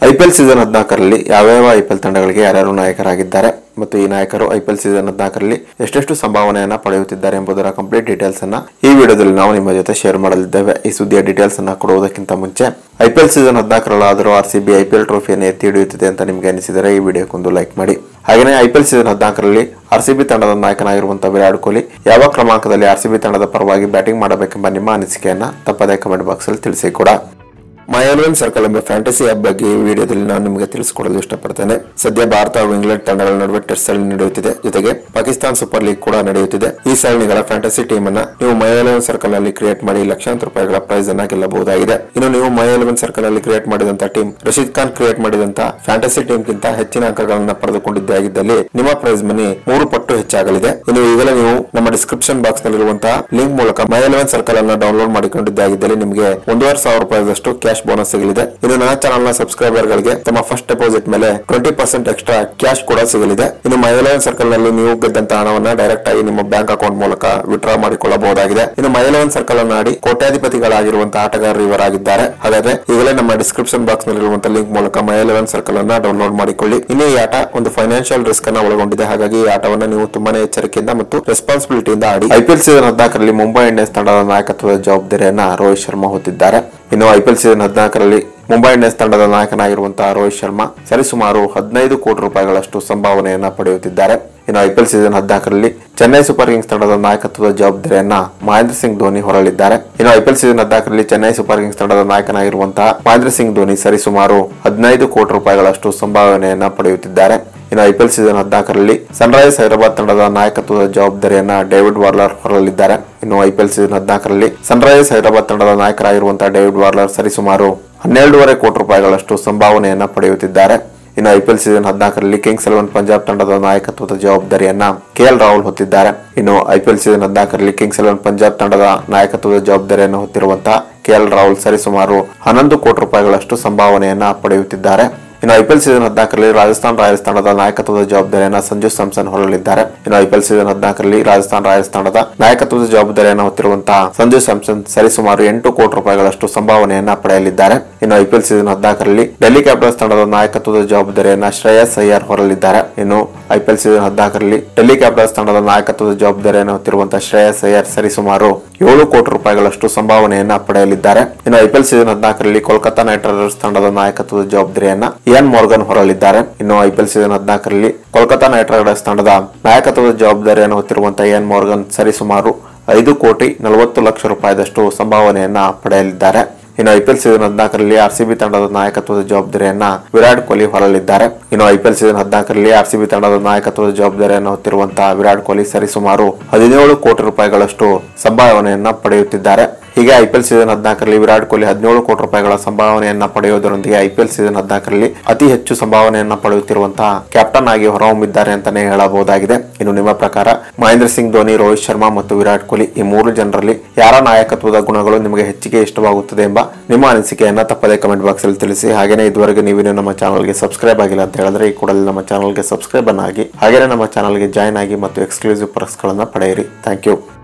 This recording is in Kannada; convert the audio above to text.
ಐಪಿಎಲ್ ಸೀಸನ್ ಹದಿನಾಲ್ಕರಲ್ಲಿ ಯಾವ್ಯಾವ ಐಪಿಎಲ್ ತಂಡಗಳಿಗೆ ಯಾರ್ಯಾರು ನಾಯಕರಾಗಿದ್ದಾರೆ ಮತ್ತು ಈ ನಾಯಕರು ಐಪಿಎಲ್ ಸೀಸನ್ ಹದಿನಾಲ್ಕರಲ್ಲಿ ಎಷ್ಟೆಷ್ಟು ಸಂಭಾವನೆಯನ್ನ ಪಡೆಯುತ್ತಿದ್ದಾರೆ ಎಂಬುದರ ಕಂಪ್ಲೀಟ್ ಡೀಟೇಲ್ಸ್ ಅನ್ನ ಈ ವಿಡಿಯೋದಲ್ಲಿ ನಾವು ನಿಮ್ಮ ಜೊತೆ ಶೇರ್ ಮಾಡಲಿದ್ದೇವೆ ಈ ಸುದ್ದಿಯ ಡೀಟೇಲ್ಸ್ ಅನ್ನ ಕೊಡುವುದಕ್ಕಿಂತ ಮುಂಚೆ ಐಪಿಎಲ್ ಸೀಸನ್ ಹದಿನಾಲ್ಕರಲ್ಲಾದರೂ ಆರ್ ಸಿ ಬಿ ಐಪಿಎಲ್ ಟ್ರೋಫಿಯನ್ನು ಎತ್ತಿ ಹಿಡಿಯುತ್ತಿದೆ ಅಂತ ನಿಮಗೆ ಅನಿಸಿದರೆ ಈ ವಿಡಿಯೋಕ್ಕೊಂದು ಲೈಕ್ ಮಾಡಿ ಹಾಗೆಯೇ ಐಪಿಎಲ್ ಸೀಸನ್ ಹದಿನಾಲ್ಕರಲ್ಲಿ ಆರ್ ಸಿ ಬಿ ತಂಡದ ನಾಯಕನಾಗಿರುವಂತಹ ವಿರಾಟ್ ಕೊಹ್ಲಿ ಯಾವ ಕ್ರಮಾಂಕದಲ್ಲಿ ಆರ್ ಸಿ ಬಿ ತಂಡದ ಪರವಾಗಿ ಬ್ಯಾಟಿಂಗ್ ಮಾಡಬೇಕೆಂಬ ನಿಮ್ಮ ಅನಿಸಿಕೆಯನ್ನ ತಪ್ಪದೇ ಕಮೆಂಟ್ ಬಾಕ್ಸ್ ಅಲ್ಲಿ ತಿಳಿಸಿ ಕೂಡ ಮೈ ಎಲೆವೆನ್ ಸರ್ಕಲ್ ಎಂಬ ಫ್ಯಾಂಟಸಿ ಆಪ್ ಬಗ್ಗೆ ಈ ವಿಡಿಯೋದಲ್ಲಿ ನಾನು ನಿಮಗೆ ತಿಳಿಸಿಕೊಡಲು ಇಷ್ಟಪಡ್ತೇನೆ ಸದ್ಯ ಭಾರತ ಹಾಗೂ ಇಂಗ್ಲೆಂಡ್ ತಂಡಗಳ ನಡುವೆ ಟೆಸ್ಟ್ ಸರಣಿ ನಡೆಯುತ್ತಿದೆ ಜೊತೆಗೆ ಪಾಕಿಸ್ತಾನ್ ಸೂಪರ್ ಲೀಗ್ ಕೂಡ ನಡೆಯುತ್ತಿದೆ ಈ ಸರಣಿಗಳ ಫ್ಯಾಂಟಸಿ ಟೀಮ್ ಅನ್ನ ನೀವು ಮೈ ಎಲೆವೆನ್ ಸರ್ಕಲ್ ನಲ್ಲಿ ಕ್ರಿಯೇಟ್ ಮಾಡಿ ಲಕ್ಷಾಂತರ ರೂಪಾಯಿಗಳ ಪ್ರೈಸ್ ಅನ್ನ ಗೆಲ್ಲಬಹುದಾಗಿದೆ ಇನ್ನು ನೀವು ಮೈ ಎಲೆವೆನ್ ಸರ್ಕಲ್ ನಲ್ಲಿ ಕ್ರಿಯೇಟ್ ಮಾಡಿದಂತ ಟೀಮ್ ರಶೀದ್ ಖಾನ್ ಕ್ರಿಯೇಟ್ ಮಾಡಿದಂತ ಫ್ಯಾಂಟಸಿ ಟೀಮ್ ಗಿಂತ ಹೆಚ್ಚಿನ ಅಂಕಗಳನ್ನ ಪಡೆದುಕೊಂಡಿದ್ದೇ ಆಗಿದ್ದಲ್ಲಿ ನಿಮ್ಮ ಪ್ರೈಸ್ ಮನಿ ಮೂರು ಪಟ್ಟು ಹೆಚ್ಚಾಗಲಿದೆ ಇನ್ನು ಈಗಲೇ ನೀವು ನಮ್ಮ ಡಿಸ್ಕ್ರಿಪ್ಷನ್ ಬಾಕ್ಸ್ ನಲ್ಲಿರುವಂತಹ ಲಿಂಕ್ ಮೂಲಕ ಮೈ ಎಲೆವೆನ್ ಸರ್ಕಲ್ ಅನ್ನ ಡೌನ್ಲೋಡ್ ಮಾಡಿಕೊಂಡಿದ್ದೇ ಆಗಿದ್ದಲ್ಲಿ ನಿಮಗೆ ಒಂದೂವರೆ ಸಾವಿರ ರೂಪಾಯಿದಷ್ಟು ಕ್ಯಾಶ್ ಬೋನಸ್ ಸಿಗಲಿದೆ ಇನ್ನು ನನ್ನ ಚಾನಲ್ ನ ಸಬ್ಸ್ಕ್ರೈಬರ್ ಗಳಿಗೆ ತಮ್ಮ ಫಸ್ಟ್ ಡೆಪಾಸಿಟ್ ಮೇಲೆ ಟ್ವೆಂಟಿ ಪರ್ಸೆಂಟ್ ಎಕ್ಸ್ಟ್ರಾ ಕ್ಯಾಶ್ ಕೂಡ ಸಿಗಲಿದೆ ಇನ್ನು ಮೈ ಎಲೆವೆನ್ ಸರ್ಕಲ್ ನಲ್ಲಿ ನೀವು ಗೆದ್ದಂತ ಹಣವನ್ನ ಡೈರೆಕ್ಟ್ ಆಗಿ ನಿಮ್ಮ ಬ್ಯಾಂಕ್ ಅಕೌಂಟ್ ಮೂಲಕ ವಿಡ್ರಾ ಮಾಡಿಕೊಳ್ಳಬಹುದಾಗಿದೆ ಇನ್ನು ಮೈ ಎಲೆವೆನ್ ಸರ್ಕಲ್ ಅನ್ನು ಆಡಿ ಕೋಟ್ಯಾಧಿಪತಿಗಳಾಗಿರುವಂತಹ ಆಟಗಾರರು ಇವರಾಗಿದ್ದಾರೆ ಹಾಗಾದ್ರೆ ಈಗಲೇ ನಮ್ಮ ಡಿಸ್ಕ್ರಿಪ್ಷನ್ ಬಾಕ್ಸ್ ನಲ್ಲಿರುವಂತಹ ಲಿಂಕ್ ಮೂಲಕ ಮೈ ಎಲೆವೆನ್ ಸರ್ಕಲ್ ಅನ್ನ ಡೌನ್ಲೋಡ್ ಮಾಡಿಕೊಳ್ಳಿ ಇನ್ನು ಈ ಆಟ ಒಂದು ಫೈನಾನ್ಷಿಯಲ್ ರಿಸ್ಕ್ ಅನ್ನ ಒಳಗೊಂಡಿದೆ ಹಾಗಾಗಿ ಈ ಆಟವನ್ನು ನೀವು ತುಂಬಾನೇ ಎಚ್ಚರಿಕೆಯಿಂದ ಮತ್ತು ರೆಸ್ಪಾನ್ಸಿಬಿಲಿಟಿಯಿಂದ ಆಡಿ ಐಪಿಎಲ್ ಸೀಸನ್ ಹದಿನಾಲ್ಕರಲ್ಲಿ ಮುಂಬೈ ಇಂಡಿಯನ್ಸ್ ತಂಡದ ನಾಯಕತ್ವದ ಜವಾಬ್ದಾರಿಯನ್ನ ರೋಹಿತ್ ಶರ್ಮಾ ಹೊತ್ತಿದ್ದಾರೆ ಇನ್ನು ಐಪಿಎಲ್ ಸೀಸನ್ ಹದಿನಾಲ್ಕರಲ್ಲಿ ಮುಂಬೈ ಇಂಡಿಯನ್ಸ್ ತಂಡದ ನಾಯಕನಾಗಿರುವಂತಹ ರೋಹಿತ್ ಶರ್ಮಾ ಸರಿಸುಮಾರು ಹದಿನೈದು ಕೋಟಿ ರೂಪಾಯಿಗಳಷ್ಟು ಸಂಭಾವನೆಯನ್ನ ಪಡೆಯುತ್ತಿದ್ದಾರೆ ಇನ್ನು ಐಪಿಎಲ್ ಸೀಸನ್ ಹದಿನಾಲ್ಕರಲ್ಲಿ ಚೆನ್ನೈ ಸೂಪರ್ ಕಿಂಗ್ಸ್ ತಂಡದ ನಾಯಕತ್ವದ ಜವಾಬ್ದಾರಿಯನ್ನ ಮಹೇಂದ್ರ ಸಿಂಗ್ ಧೋನಿ ಹೊರಲಿದ್ದಾರೆ ಇನ್ನು ಐಪಿಎಲ್ ಸೀಸನ್ ಹದಿನಾಲ್ಕರಲ್ಲಿ ಚೆನ್ನೈ ಸೂಪರ್ ಕಿಂಗ್ಸ್ ತಂಡದ ನಾಯಕನಾಗಿರುವಂತಹ ಮಹೇಂದ್ರ ಸಿಂಗ್ ಧೋನಿ ಸರಿಸುಮಾರು ಹದಿನೈದು ಕೋಟಿ ರೂಪಾಯಿಗಳಷ್ಟು ಸಂಭಾವನೆಯನ್ನ ಪಡೆಯುತ್ತಿದ್ದಾರೆ ಇನ್ನು ಐಪಿಎಲ್ ಸೀಸನ್ ಹದಿನಾಲ್ಕರಲ್ಲಿ ಸನ್ರೈಸ್ ಹೈದರಾಬಾದ್ ತಂಡದ ನಾಯಕತ್ವದ ಜವಾಬ್ದಾರಿಯನ್ನ ಡೇವಿಡ್ ವಾರ್ಲರ್ ಹೊರಲಿದ್ದಾರೆ ಇನ್ನು ಐಪಿಎಲ್ ಸೀಸನ್ ಹದಿನಾಲ್ಕರಲ್ಲಿ ಸನ್ರೈಸ್ ಹೈದರಾಬಾದ್ ತಂಡದ ನಾಯಕರಾಗಿರುವಂತಹ ಡೇವಿಡ್ ವಾರ್ಲರ್ ಸರಿಸುಮಾರು ಹನ್ನೆರಡೂವರೆ ಕೋಟಿ ರೂಪಾಯಿಗಳಷ್ಟು ಸಂಭಾವನೆಯನ್ನ ಪಡೆಯುತ್ತಿದ್ದಾರೆ ಇನ್ನು ಐಪಿಎಲ್ ಸೀಸನ್ ಹದಿನಾಲ್ಕರಲ್ಲಿ ಕಿಂಗ್ಸ್ ಎಲೆವನ್ ಪಂಜಾಬ್ ತಂಡದ ನಾಯಕತ್ವದ ಜವಾಬ್ದಾರಿಯನ್ನ ಕೆಎಲ್ ರಾಹುಲ್ ಹೊತ್ತಿದ್ದಾರೆ ಇನ್ನು ಐಪಿಎಲ್ ಸೀಸನ್ ಹದಿನಾಲ್ಕರಲ್ಲಿ ಕಿಂಗ್ಸ್ ಎಲೆವನ್ ಪಂಜಾಬ್ ತಂಡದ ನಾಯಕತ್ವದ ಜವಾಬ್ದಾರಿಯನ್ನು ಹೊತ್ತಿರುವಂತಹ ಕೆಎಲ್ ರಾಹುಲ್ ಸರಿಸುಮಾರು ಹನ್ನೊಂದು ಕೋಟಿ ರೂಪಾಯಿಗಳಷ್ಟು ಸಂಭಾವನೆಯನ್ನ ಪಡೆಯುತ್ತಿದ್ದಾರೆ ಇನ್ನು ಐಪಿಎಲ್ ಸೀಸನ್ ಹದಿನಾಲ್ಕರಲ್ಲಿ ರಾಜಸ್ಥಾನ್ ರಾಯಲ್ಸ್ ತಂಡದ ನಾಯಕತ್ವದ ಜವಾಬ್ದಾರಿಯನ್ನ ಸಂಜು ಸ್ಯಾಮ್ಸನ್ ಹೊರಲಿದ್ದಾರೆ ಇನ್ನು ಐಪಿಎಲ್ ಸೀಸನ್ ಹದಿನಾಲ್ಕರಲ್ಲಿ ರಾಜಸ್ಥಾನ್ ರಾಯಲ್ಸ್ ತಂಡದ ನಾಯಕತ್ವದ ಜವಾಬ್ದಾರಿಯನ್ನು ಹೊತ್ತಿರುವಂತಹ ಸಂಜು ಸ್ಯಾಮ್ಸನ್ ಸರಿಸುಮಾರು ಎಂಟು ಕೋಟಿ ರೂಪಾಯಿಗಳಷ್ಟು ಸಂಭಾವನೆಯನ್ನ ಪಡೆಯಲಿದ್ದಾರೆ ಇನ್ನು ಐಪಿಎಲ್ ಸೀಸನ್ ಹದಿನಾಲ್ಕರಲ್ಲಿ ಡೆಲ್ಲಿ ಕ್ಯಾಪಿಟಲ್ಸ್ ತಂಡದ ನಾಯಕತ್ವದ ಜವಾಬ್ದಾರಿಯನ್ನ ಶ್ರೇಯಸ್ ಅಯ್ಯರ್ ಹೊರಲಿದ್ದಾರೆ ಇನ್ನು ಐಪಿಎಲ್ ಸೀಸನ್ ಹದಿನಾಲ್ಕರಲ್ಲಿ ಡೆಲ್ಲಿ ಕ್ಯಾಪಿಟಲ್ಸ್ ತಂಡದ ನಾಯಕತ್ವದ ಜವಾಬ್ದಾರಿಯನ್ನು ಹೊತ್ತಿರುವಂತಹ ಶ್ರೇಯಸ್ ಅಯ್ಯರ್ ಸರಿಸುಮಾರು ಏಳು ಕೋಟಿ ರೂಪಾಯಿಗಳಷ್ಟು ಸಂಭಾವನೆಯನ್ನ ಪಡೆಯಲಿದ್ದಾರೆ ಇನ್ನು ಐಪಿಎಲ್ ಸೀಸನ್ ಹದಿನಾಲ್ಕರಲ್ಲಿ ಕೋಲ್ಕತಾ ನೈಟ್ ರೈಡರ್ಸ್ ತಂಡದ ನಾಯಕತ್ವದ ಜವಾಬ್ದಾರಿಯನ್ನ ಇಯಾನ್ ಮಾರ್ಗನ್ ಹೊರಲಿದ್ದಾರೆ ಇನ್ನು ಐಪಿಎಲ್ ಸೀಸನ್ ಹದಿನಾಲ್ಕರಲ್ಲಿ ಕೋಲ್ಕತಾ ನೈಟ್ ರೈಡರ್ಸ್ ತಂಡದ ನಾಯಕತ್ವದ ಜವಾಬ್ದಾರಿಯನ್ನು ಹೊತ್ತಿರುವಂತಹ ಇಯಾನ್ ಮಾರ್ಗನ್ ಸರಿಸುಮಾರು ಐದು ಕೋಟಿ ನಲವತ್ತು ಲಕ್ಷ ರೂಪಾಯಿದಷ್ಟು ಸಂಭಾವನೆಯನ್ನ ಪಡೆಯಲಿದ್ದಾರೆ ಇನ್ನು ಐಪಿಎಲ್ ಸೀಸನ್ ಹದಿನಾಲ್ಕರಲ್ಲಿ ಆರ್ಸಿಬಿ ತಂಡದ ನಾಯಕತ್ವದ ಜವಾಬ್ದಾರಿಯನ್ನ ವಿರಾಟ್ ಕೊಹ್ಲಿ ಹೊರಲಿದ್ದಾರೆ ಇನ್ನು ಐಪಿಎಲ್ ಸೀಸನ್ ಹದಿನಾಲ್ಕರಲ್ಲಿ ಆರ್ಸಿಬಿ ತಂಡದ ನಾಯಕತ್ವದ ಜವಾಬ್ದಾರಿಯನ್ನು ಹೊತ್ತಿರುವಂತಹ ವಿರಾಟ್ ಕೊಹ್ಲಿ ಸರಿಸುಮಾರು ಹದಿನೇಳು ಕೋಟಿ ರೂಪಾಯಿಗಳಷ್ಟು ಸಂಭಾವನೆಯನ್ನ ಪಡೆಯುತ್ತಿದ್ದಾರೆ ಹೀಗೆ ಐಪಿಎಲ್ ಸೀಸನ್ ಹದಿನಾಲ್ಕರಲ್ಲಿ ವಿರಾಟ್ ಕೊಹ್ಲಿ ಹದಿನೇಳು ಕೋಟಿ ರೂಪಾಯಿಗಳ ಸಂಭಾವನೆಯನ್ನ ಪಡೆಯುವುದರೊಂದಿಗೆ ಐಪಿಎಲ್ ಸೀಸನ್ ಹದಿನಾಲ್ಕರಲ್ಲಿ ಅತಿ ಹೆಚ್ಚು ಸಂಭಾವನೆಯನ್ನ ಪಡೆಯುತ್ತಿರುವಂತಹ ಕ್ಯಾಪ್ಟನ್ ಆಗಿ ಹೊರಹೊಮ್ಮಿದ್ದಾರೆ ಅಂತಾನೆ ಹೇಳಬಹುದಾಗಿದೆ ಇನ್ನು ನಿಮ್ಮ ಪ್ರಕಾರ ಮಹೇಂದ್ರ ಸಿಂಗ್ ಧೋನಿ ರೋಹಿತ್ ಶರ್ಮಾ ಮತ್ತು ವಿರಾಟ್ ಕೊಹ್ಲಿ ಈ ಮೂರು ಜನರಲ್ಲಿ ಯಾರ ನಾಯಕತ್ವದ ಗುಣಗಳು ನಿಮಗೆ ಹೆಚ್ಚಿಗೆ ಇಷ್ಟವಾಗುತ್ತದೆ ಎಂಬ ನಿಮ್ಮ ಅನಿಸಿಕೆಯನ್ನ ತಪ್ಪದೇ ಕಮೆಂಟ್ ಬಾಕ್ಸ್ ಅಲ್ಲಿ ತಿಳಿಸಿ ಹಾಗೇನೇ ಇದುವರೆಗೆ ನೀವೇನು ನಮ್ಮ ಚಾನಲ್ಗೆ ಸಬ್ಸ್ಕ್ರೈಬ್ ಆಗಿಲ್ಲ ಅಂತ ಹೇಳಿದ್ರೆ ಈ ಕೂಡಲೇ ನಮ್ಮ ಚಾನಲ್ಗೆ ಸಬ್ಸ್ಕ್ರೈಬ್ ಅನ್ನ ಆಗಿ ಹಾಗೇನೇ ನಮ್ಮ ಚಾನಲ್ಗೆ ಜಾಯ್ನ್ ಆಗಿ ಮತ್ತು ಎಕ್ಸ್ಕ್ಲೂಸಿವ್ ಗಳನ್ನ ಪಡೆಯಿರಿ ಥ್ಯಾಂಕ್ ಯು